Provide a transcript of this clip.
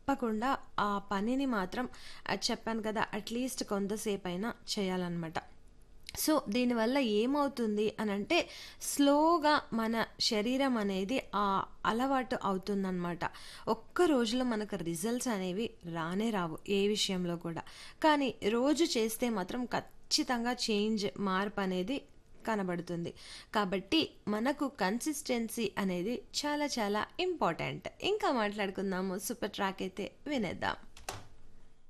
తప్పకుండా ఆ పనిని మాత్రం అది చెప్పాను కదా అట్లీస్ట్ కొంతసేపైనా చేయాలన్నమాట సో దీనివల్ల ఏమవుతుంది అని అంటే స్లోగా మన శరీరం అనేది ఆ అలవాటు అవుతుందన్నమాట ఒక్క రోజులో మనకు రిజల్ట్స్ అనేవి రానే రావు ఏ విషయంలో కూడా కానీ రోజు చేస్తే మాత్రం ఖచ్చితంగా చేంజ్ మార్పు అనేది కనబడుతుంది కాబట్టి మనకు కన్సిస్టెన్సీ అనేది చాలా చాలా ఇంపార్టెంట్ ఇంకా మాట్లాడుకుందాము సూపర్ ట్రాక్ అయితే వినేద్దాం